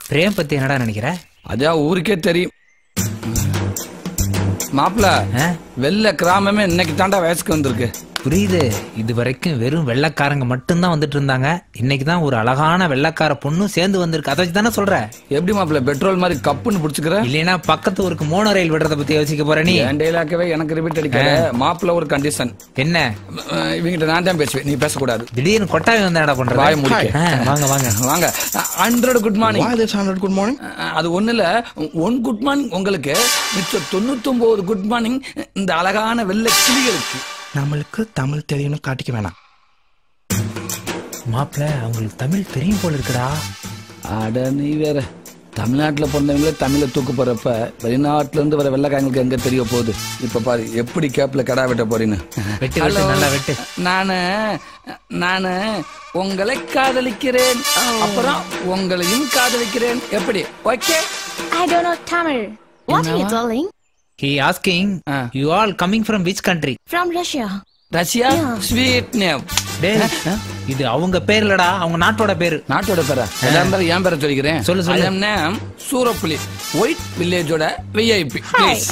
Frame பத்தி என்னடா நினைக்கிற அதான் ஊருக்கே தெரியும் மாப்பிள ஆ? வெள்ளை கிராமமே இன்னைக்கு தாண்டா வயசுக்கு வந்திருக்கு புரியுது இது வரைக்கும் வெறும் வெள்ளைக்காரங்க மட்டும்தான் வந்துட்டு இருந்தாங்க இன்னைக்கு தான் ஒரு அழகான வெள்ளைக்கார பொண்ணும் சேர்ந்து வந்திருக்கு அதை வச்சு தானே சொல்ற எப்படி மாப்பிள பெட்ரோல் மாதிரி கப்புன்னு பிடிச்சுக்கிற இல்லைன்னா பக்கத்து ஊருக்கு மோனோ ரயில் விடுறத பத்தி யோசிக்க போற நீ என் டெய்லாக்கவே எனக்கு ரிப்பீட் அடிக்காத மாப்பிள ஒரு கண்டிஷன் என்ன இவங்கிட்ட நான் தான் பேசுவேன் நீ பேசக்கூடாது திடீர்னு கொட்டாவி வந்து என்னடா பண்ற வாய முடிக்க. வாங்க வாங்க வாங்க hundred good morning Why this 100 good morning? அது ஒண்ணு இல்ல ஒன் குட் மார்னிங் உங்களுக்கு மிச்சம் தொண்ணூத்தொன்பது குட் மார்னிங் இந்த அழகான வெள்ளை கிளிகளுக்கு நம்மளுக்கு தமிழ் தெரியும்னு காட்டிக்க வேணாம் மாப்பிள அவங்களுக்கு தமிழ் தெரியும் போல இருக்குடா அட நீ வேற தமிழ்நாட்டுல பிறந்தவங்களே தமிழை தூக்கு போறப்ப வெளிநாட்டுல இருந்து வர வெள்ளைக்காரங்களுக்கு எங்க தெரிய போகுது இப்ப பாரு எப்படி கேப்ல கடா வெட்ட போறீன்னு வெட்டு வெட்டு நல்லா வெட்டு நானு நானு உங்களை காதலிக்கிறேன் அப்புறம் உங்களையும் காதலிக்கிறேன் எப்படி okay I don't know Tamil. What are you darling? He asking ah. You all coming from which country From Russia. Russia sweet name டேய் இது அவங்க பேர் இல்லடா அவங்க நாட்டோட பேரு நாட்டோட பேரா எதா இருந்தாலும் என் பேரை சொல்லிக்கிறேன் சொல்லு, சொல்லு. I am name Soorappuli white வில்லேஜோட விஐபி ப்ளீஸ்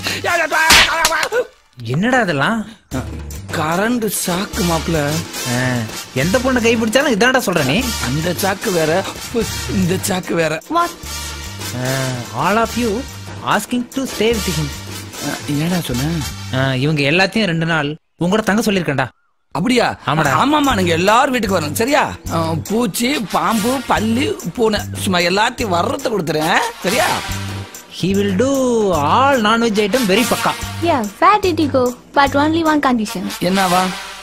என்னடா இதெல்லாம் கரண்ட் சாக்கு மாப்பிள ஆ, எந்த பொண்ணு கை பிடிச்சாலும் இதான்டா சொல்ற நீ அந்த சாக்கு வேற பு, இந்த சாக்கு வேற What? All of you asking to stay with him ah, என்னடா சொன்ன இவங்க எல்லாத்தையும் ரெண்டு நாள் உங்களோட தங்க சொல்லிருக்கேன்டா அப்படியா ஆமாடா. ஆமாமா நீங்க எல்லாரும் வீட்டுக்கு வரணும் சரியா அஹ், பூச்சி பாம்பு பல்லி பூனை சும்மா எல்லாத்தையும் வர்றத கொடுத்துறேன் சரியா he will do all nonveg item very பக்கா Yeah, where did you go? But only one condition. என்னவா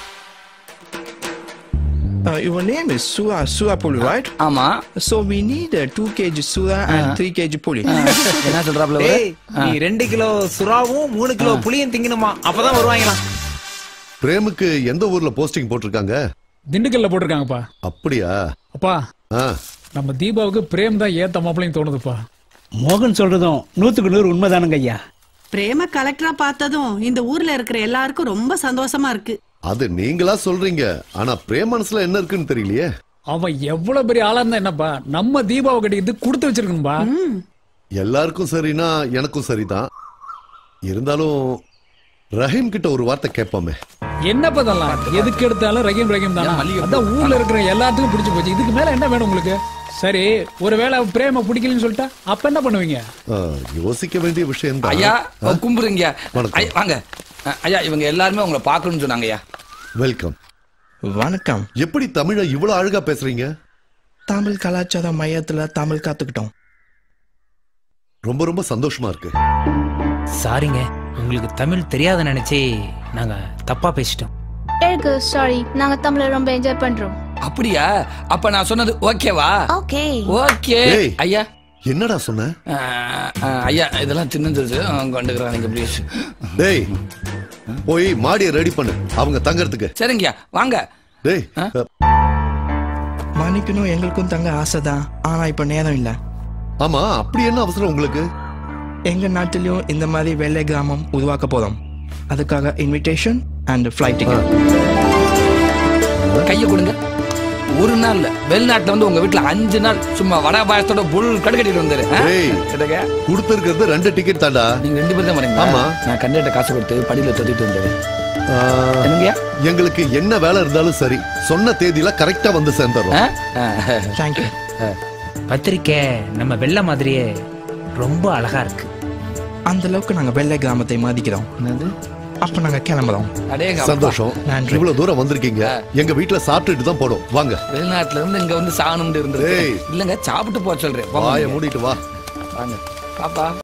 Uh, your name is Sura Sura Puli, right? ஆமா So we need uh, 2 kg Sura and 3 kg Puli. என்ன சொல்றாப்ல இவரு? டேய் நீ ரெண்டு kilo சுறாவும் மூணு kilo புளியும் திங்கணுமா அப்பதான் வருவாங்களாம் பிரேமுக்கு எந்த ஊர்ல போஸ்டிங் போட்டிருக்காங்க திண்டுக்கல்ல போட்டிருக்காங்கப்பா அப்படியா அப்பா ஆ நம்ம தீபாவுக்கு பிரேம் தான் ஏத்த மாப்பிளையும் தோணுதுப்பா மோகன் சொல்றதும் நூத்துக்கு நூறு உண்மைதானுங்க ஐயா பிரேம கலெக்டரா பார்த்ததும் இந்த ஊர்ல இருக்கிற எல்லாருக்கும் ரொம்ப சந்தோஷமா இருக்கு அது நீங்களா சொல்றீங்க ஆனா பிரேம் மனசுல என்ன இருக்குன்னு தெரியலையே அவன் எவ்வளவு பெரிய ஆளா இருந்தா என்னப்பா நம்ம தீபாவை கட்டிக்கிட்டு கொடுத்து வச்சிருக்கணும்பா எல்லாருக்கும் சரினா எனக்கும் சரிதான் இருந்தாலும் ரஹீம் கிட்ட ஒரு வார்த்தை கேட்போமே என்னப்பா இதெல்லாம் எதுக்கு எடுத்தாலும் ரஹீம் ரஹீம் தானா அதான் ஊர்ல இருக்கிற எல்லாத்துக்கும் பிடிச்சு போச்சு இதுக்கு மேல என்ன வேணும் உங்களுக்கு சரி ஒருவேளை பிரேம பிடிக்கலன்னு சொல்லிட்டா அப்ப என்ன பண்ணுவீங்க ஆ, யோசிக்க வேண்டிய விஷயம் ஐயா கும்புறீங்க வணக்கம். ஐயா, வாங்க அஹ், ஐயா இவங்க எல்லாருமே உங்களை பார்க்கணும்னு சொன்னாங்க ஐயா வெல்கம் வணக்கம் எப்படி தமிழ இவ்வளவு அழகா பேசுறீங்க தமிழ் கலாச்சார மையத்துல தமிழ் கத்துக்கிட்டோம் ரொம்ப ரொம்ப சந்தோஷமா இருக்கு சாரிங்க உங்களுக்கு தமிழ் தெரியாத நினைச்சே நாங்க தப்பா பேசிட்டோம் Ergo, sorry. நாங்க தமிழ ரொம்ப என்ஜாய் பண்றோம். அப்படியா அப்ப நான் சொன்னது ஓகேவா Okay. ஓகே ஏய். ஐயா என்னடா சொன்ன அஹ், அஹ், ஐயா இதெல்லாம் சின்னது கொண்டுக்கிறேன் நீங்க ப்ளீஸ் டேய் போய் மாடியை ரெடி பண்ணு அவங்க தங்கறதுக்கு சரிங்கய்யா வாங்க டேய் ஆ? அ, மன்னிக்கணும் எங்களுக்கும் தங்க ஆசைதான் ஆனா இப்ப நேரம் இல்ல ஆமா அப்படி என்ன அவசரம் உங்களுக்கு எங்க நாட்டிலையும் இந்த மாதிரி வெள்ளை கிராமம் உருவாக்க போறோம் அதுக்காக இன்விடேஷன் அண்ட் ஃபிளைட் டிக்கெட் கையை கொடுங்க ஒரு நாள் இல்ல வெளிநாட்டுல வந்து உங்க வீட்டுல அஞ்சு நாள் சும்மா வடை பாயசத்தோட புல் கடுக்கட்டிட்டு வந்துரு ஆ? டேய். எடுங்க. கொடுத்திருக்கிறது ரெண்டு டிக்கெட் தாண்டா நீங்க ரெண்டு பேரும் தான் வரீங்க ஆமா. நான் கண்டிப்பா காசு கொடுத்து படியில தொட்டிட்டு வந்துடுறேன் ஆ, என்னங்கய்யா எங்களுக்கு என்ன வேலை இருந்தாலும் சரி சொன்ன தேதியில கரெக்டா வந்து சேர்ந்துடுறோம் ஆ? ஆ. தேங்க்யூ பத்திரிக்கை நம்ம வெள்ளை மாதிரியே ரொம்ப அழகா இருக்கு அந்த அளவுக்கு நாங்க வெள்ளை கிராமத்தை மதிக்கிறோம் என்னது அப்ப நாங்க கிளம்புறோம் அடேங்க அப்பா. சந்தோஷம் நன்றி. இவ்வளவு தூரம் வந்திருக்கீங்க எங்க வீட்டுல சாப்பிட்டுட்டு தான் போடும் வாங்க வெளிநாட்டுல இருந்து இங்க வந்து சாகணும்னு இருந்தது ஏய். இல்லங்க சாப்பிட்டு போக சொல்றேன் போங்க வாய நீங்க. மூடிட்டு வா வாங்க பாப்பா